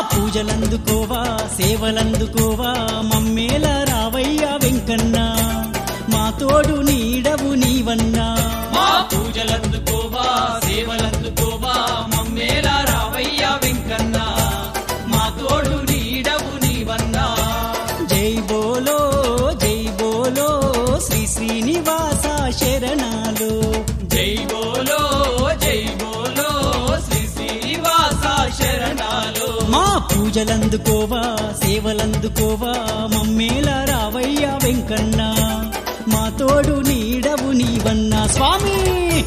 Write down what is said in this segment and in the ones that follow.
పూజలందుకోవా సేవలందుకోవా మమ్మేల రావయ్య వెంకన్న మా తోడు నీడవు నీవన్నా మా పూజలందుకోవా సేవలందుకోవా మమ్మేల రావయ్య వెంకన్న మా తోడు నీడవు నీవన్నా జై బోలో జై బోలో శ్రీ శ్రీనివాస శరణాలు జై బోలో జై బోలో శ్రీ శ్రీనివాస శరణాలు మా పూజలందుకోవా సేవలందుకోవా మమ్మేల రావయ్య వెంకన్న మా తోడు నీడవు నీవన్నా స్వామి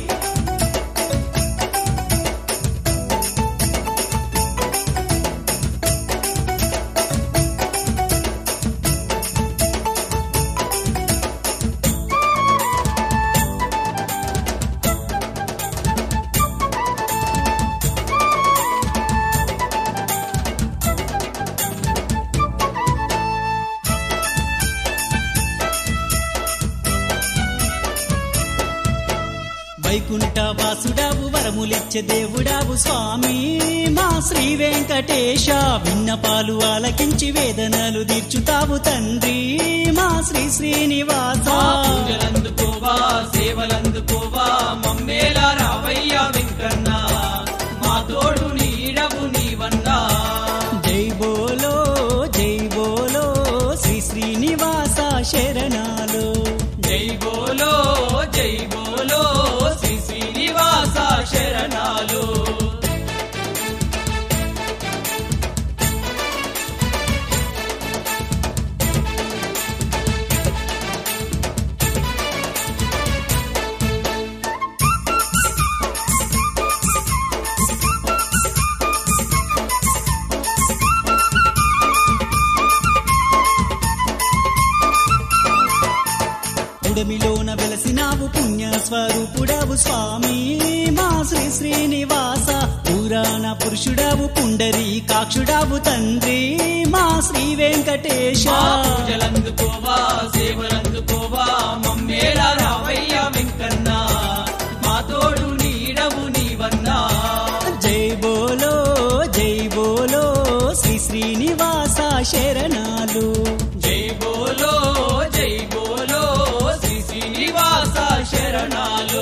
వైకుంఠ వాసుడావు వరములిచ్చే దేవుడావు స్వామి మా శ్రీ వెంకటేశ విన్నపాలు ఆలకించి వేదనలు తీర్చుతావు తండ్రి మా శ్రీ శ్రీనివాస మా పూజలందుకోవా సేవలందుకోవా మమ్మేల రావయ్య వెంకన్న మా తోడు నీడవు నీవన్నా జై బోలో జై బోలో శ్రీ శ్రీనివాస శరణాలు జై బోలో జై బోలో శ్రీ శ్రీనివాస శరణాలు ఉడమిలోన వెలసినావు పుణ్య స్వరూపుడవు స్వామి మా శ్రీ శ్రీనివాస పురాణ పురుషుడవు పుండరి కాక్షుడవు తండ్రి మా శ్రీ వెంకటేశ మా పూజలందుకోవా సేవలందుకోవా మమ్మేల రావయ్య వెంకన్న మా తోడు నీడవు నీవన్నా జై బోలో జై బోలో శ్రీ శ్రీనివాస శరణాలు జై బోలో జై బోలో శ్రీ శ్రీనివాస శరణాలు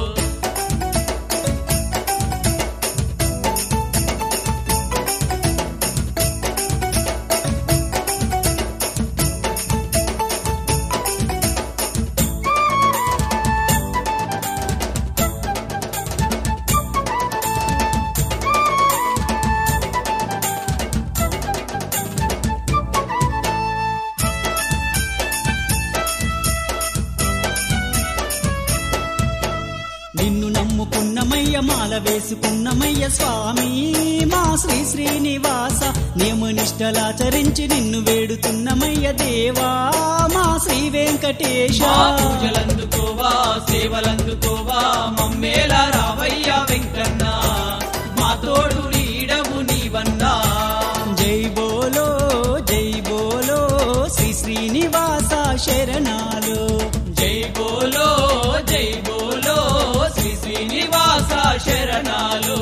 నిన్ను నమ్ముకున్నమయ్య మాల వేసుకున్నమయ్య స్వామి మా శ్రీ శ్రీనివాస నియమనిష్టలాచరించి నిన్ను వేడుతున్నమయ్య దేవా మా శ్రీ వెంకటేశ మా పూజలందుకోవా సేవలందుకోవా మమ్మేల రావయ్య వెంకన్న మా తోడు నీడవు నీవన్నా జై బోలో జై బోలో శ్రీ శ్రీనివాస శరణాలు జై బోలో జై బోలో శ్రీ శ్రీనివాస శరణాలు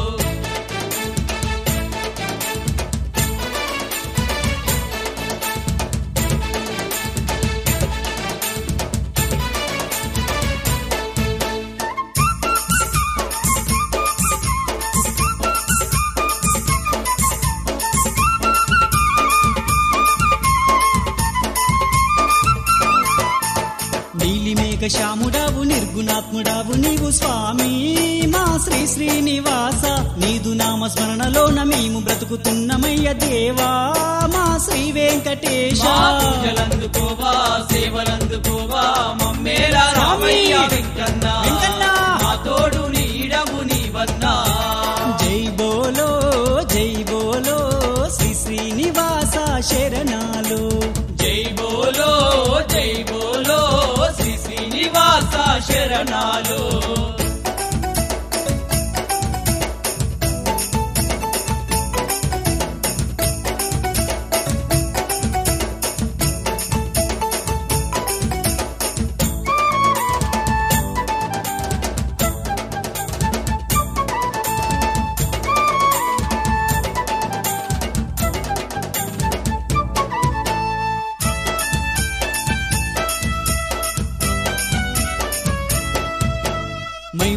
నీలిమేఘ శ్యాముడావు నిర్గుణాత్ముడావు నీవు స్వామి మా శ్రీ శ్రీనివాస నీదు నామ స్మరణలోన మేము బ్రతుకుతున్నమయ్య దేవా మా శ్రీ వెంకటేశ మా పూజలందుకోవా సేవలందుకోవా మమ్మేల రామయ్య వెంకన్న వెంకన్న! మా తోడు నీడవు నీవన్నా జై బోలో జై బోలో శ్రీ శ్రీనివాస శరణాలు జై బోలో జై బోలో శ్రీ శ్రీనివాస శరణాలు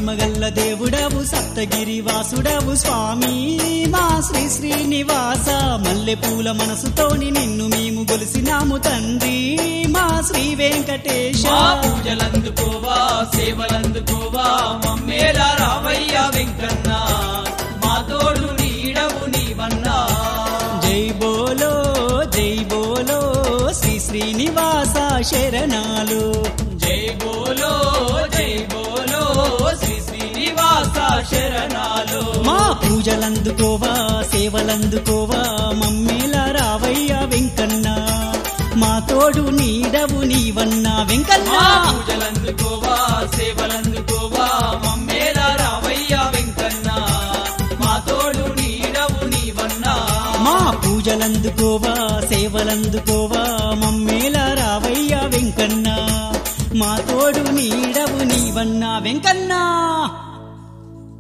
మహిమగల్ల దేవుడవు సప్తగిరి వాసుడవు స్వామి మా శ్రీ శ్రీనివాస మల్లెపూల మనసుతోని నిన్ను మేము గొలిసినాము తండ్రి మా శ్రీ వెంకటేశ మా పూజలందుకోవా సేవలందుకోవా మమ్మేలా రావయ్య వెంకన్న మా తోడు నీడవు నీవన్నా జై బోలో జై బోలో శ్రీ శ్రీనివాస శరణాలు జై బోలో జై బోలో శ్రీ శ్రీనివాస శరణాలు మా పూజలందుకోవా సేవలందుకోవా మమ్మేల రావయ్య వెంకన్న మా తోడు నీడవు నీవన్నా వెంకన్న మా పూజలందుకోవా సేవలందుకోవా మమ్మేలా రావయ్య వెంకన్న మా తోడు నీడవు నీవన్నా మా పూజలందుకోవా సేవలందుకోవా మమ్మేల రావయ్య వెంకన్న మా తోడు నీడవు నీవన్నా వెంకన్నా